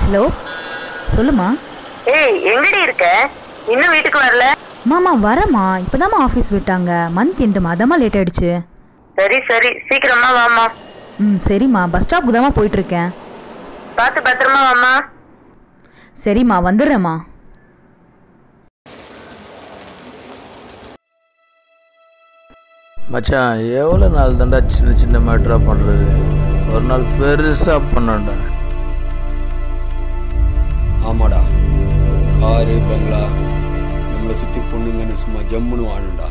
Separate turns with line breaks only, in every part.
Hello சொல்லுமா
ஏய் எங்கடி இருக்க இன்னும் வீட்டுக்கு வரல
மாமா வரேம்மா இப்போதாம்மா ஆஃபீஸ் விட்டாங்க மந்த் எண்டுமா அதாம்மா லேட் ஆயிடுச்சு
சரி சரி சீக்கிரமா வாமா
ம் சரிம்மா பஸ் ஸ்டாப்புக்கு தாம்மா போயிட்டுருக்கேன்
பார்த்து பத்திரமா வாமா
சரிம்மா வந்துடுறேம்மா
மச்சான் எவ்வளோ நாள் தாண்டா சின்ன சின்ன மேட்ரா பண்ணுறது ஒரு நாள் பெருசாக பண்ணோம்டா
ஆமாடா காரு பங்களா நம்மளை சுற்றி பொண்ணுங்கன்னு சும்மா ஜம்முன்னு வாழணும்டா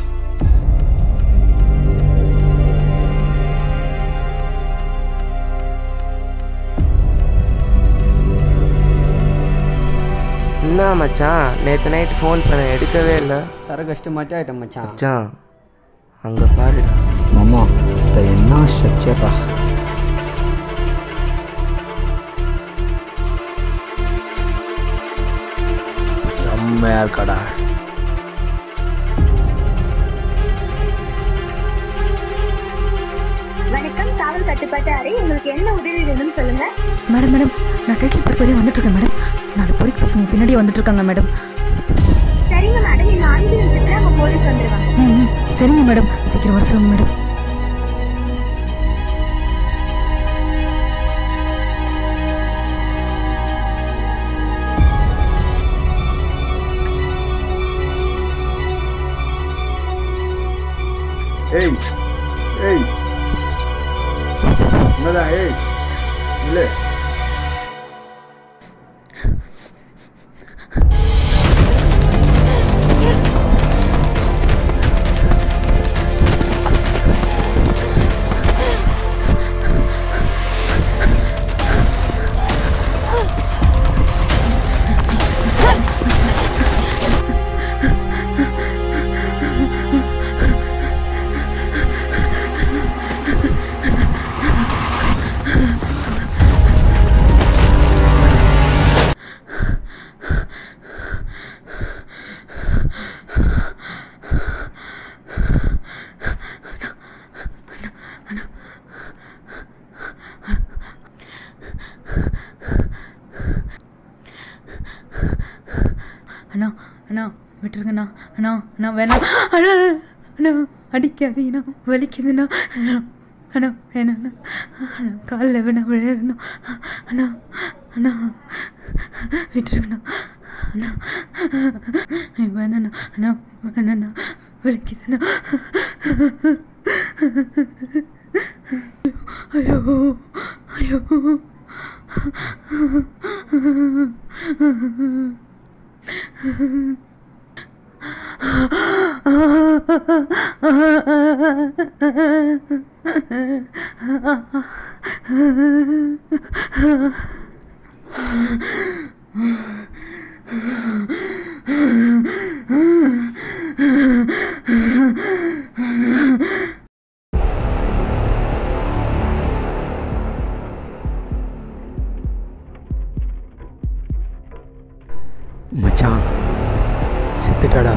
என்ன மச்சான் நேற்று நைட்டு ஃபோன் பண்ண எடுக்கவே இல்லை
சர கஷ்டமாட்டே ஆயிட்டேன் மச்சான்
மச்சான் அங்கே பாருடா
மாமா இது என்ன ஸ்ட்ரக்சர்ரா
செம்மையா இருக்காடா
வணக்கம் காவல் கட்டுப்பாட்டு அறை உங்களுக்கு என்ன உதவி வேணும்னு சொல்லுங்க
மேடம் மேடம் நான் டைட்டில் பார்க் வழியாக வந்துட்டு இருக்கேன் மேடம் நாலு பொறிக்கு பசங்க பின்னாடியே வந்துட்டு இருக்காங்க மேடம்
சரிங்க மேடம் இன்னும் அஞ்சு நிமிஷத்துல அவங்க போலீஸ் வந்துருவாங்க
ம் ம், சரிங்க மேடம் சீக்கிரம் வர சொல்லுங்க மேடம்
ஏய் ஏய் என்னடா ஏய் இல்லை
அண்ணா அண்ணா விட்டுருங்கண்ணா அண்ணா அண்ணா வேணாம் அண்ணா அண்ணா அடிக்காதீங்கண்ணா வலிக்குதுண்ணா அண்ணா அண்ணா வேணாண்ணா அண்ணா காலில் வேணா விழுறணும் அண்ணா அண்ணா விட்டுருங்கண்ணா அண்ணா வேணாண்ணா அண்ணா வேணாண்ணா வலிக்குதுண்ணா ஐயோ ஐயோ
மச்சான் செத்துட்டாடா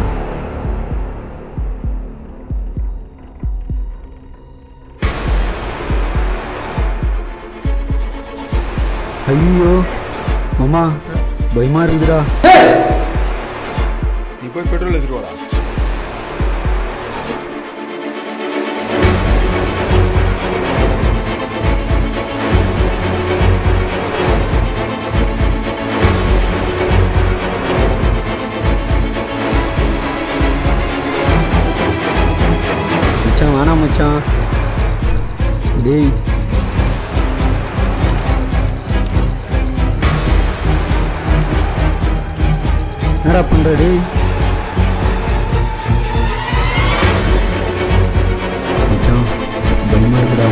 ஐயோ மாமா பயமா இருக்குதுடா
நீ போய் பெட்ரோல் எடுத்துட்டு வாடா
மச்சான் வேணாம் மச்சான் டேய் என்னடா பண்ற டேய் மச்சான் பயமா இருக்குடா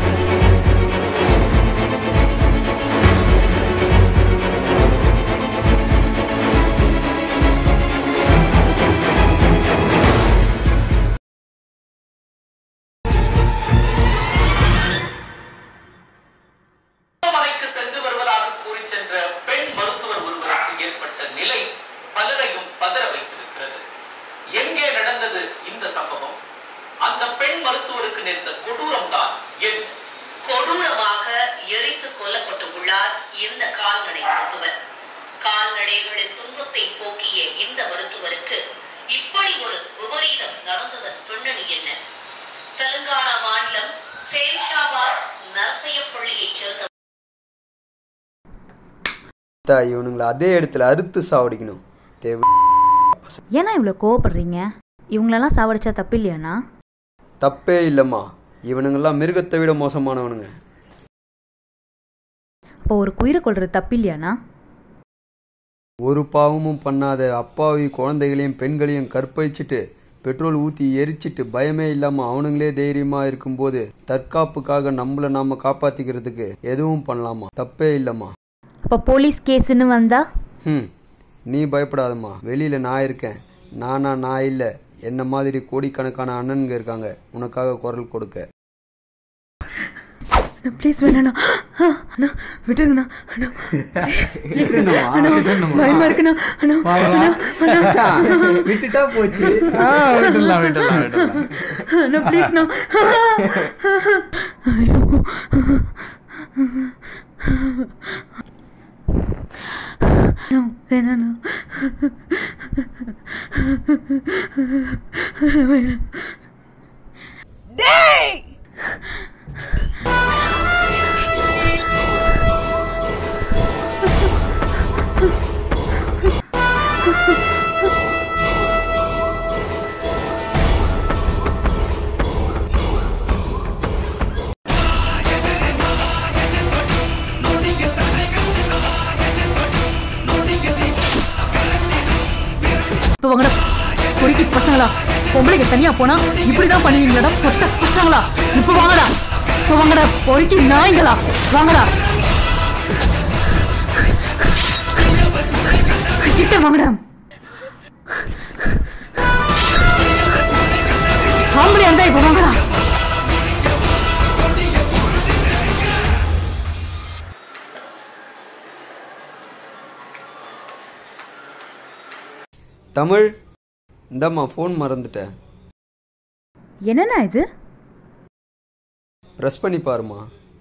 மருத்துவமனைக்கு சென்று வருவதாக கூறி சென்ற பெண் மருத்துவர் ஒருவருக்கு ஏற்பட்ட நிலை பலரையும் பதற வைத்திருக்கிறது எங்கே நடந்தது இந்த சம்பவம் அந்த பெண் மருத்துவருக்கு நேர்ந்த கொடூரம் தான் என்ன
கொடூரமாக எரித்து கொல்லப்பட்டுள்ளார் இந்த கால்நடை மருத்துவர் கால்நடைகளின் துன்பத்தை போக்கிய இந்த மருத்துவருக்கு இப்படி ஒரு விபரீதம் நடந்ததன் பின்னணி என்ன தெலுங்கானா மாநிலம் சேம்ஷாபாத் நரசையப்பள்ளியைச் சேர்ந்த
தா, இவனுங்களை அதே இடத்துல அறுத்து சாவடிக்கணும் தேவை
ஏன்னா இவ்வளோ கோவப்படுறீங்க இவங்களெல்லாம் சாவடிச்சா தப்பு இல்லையாண்ணா
தப்பே இல்லைம்மா இவனுங்கெல்லாம் மிருகத்தை விட மோசமானவனுங்க
அப்போ ஒரு குயிரை கொள்றது தப்பு இல்லையாண்ணா
ஒரு பாவமும் பண்ணாத அப்பாவி குழந்தைகளையும் பெண்களையும் கற்பழிச்சிட்டு பெட்ரோல் ஊத்தி எரிச்சிட்டு பயமே இல்லாம அவனுங்களே தைரியமா இருக்கும்போது தற்காப்புக்காக நம்மள நாம காப்பாத்திக்கிறதுக்கு எதுவும் பண்ணலாமா தப்பே இல்லம்மா
அப்போ போலீஸ் கேஸுன்னு வந்தா
ம் நீ பயப்படாதம்மா வெளியில நான் இருக்கேன் நானா நான் இல்ல என்ன மாதிரி கோடிக்கணக்கான அண்ணனுங்க இருக்காங்க உனக்காக குரல் கொடுக்க
ப்ளீஸ் வேணாண்ணா அண்ணா விட்டுருங்கண்ணா அண்ணா ப்ளீஸ் அண்ணா பயமா இருக்குண்ணா அண்ணா அண்ணா அண்ணா
விட்டுட்டா போச்சு
விட்டுடலாம் விட்டுடலாம் விட்டுடலாம்
அண்ணா ப்ளீஸ்ண்ணா ஐயோ அண்ணா, வேணாண்ணா வேணாம் இப்போ வாங்கடா பொறுக்கி பசங்களா பொம்பளைக்கு தனியா போனா இப்படிதான் பண்ணுவீங்களாடா பொட்ட பசங்களா இப்போ வாங்கடா இப்போ வாங்கடா பொறுக்கி நாய்ங்களா வாங்கடா கிட்ட வாங்கடா ஆம்பளையா இருந்தா இப்போ வாங்கடா
தமிழ் இந்தாம்மா ஃபோன் மறந்துட்டேன்
என்னண்ணா இது
ப்ரெஸ் பண்ணி பாருமா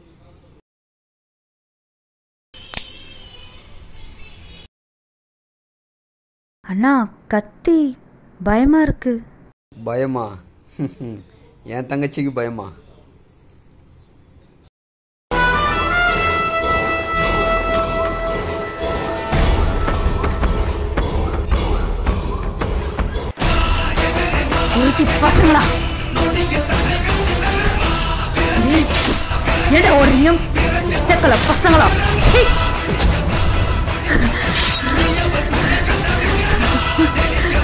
அண்ணா கத்தி பயமா இருக்கு
பயமா என் தங்கச்சிக்கு பயமா
பொறுக்கி பசங்களா டேய், ஏடா ஓடுறீங்க சக்கல பசங்களா சீ.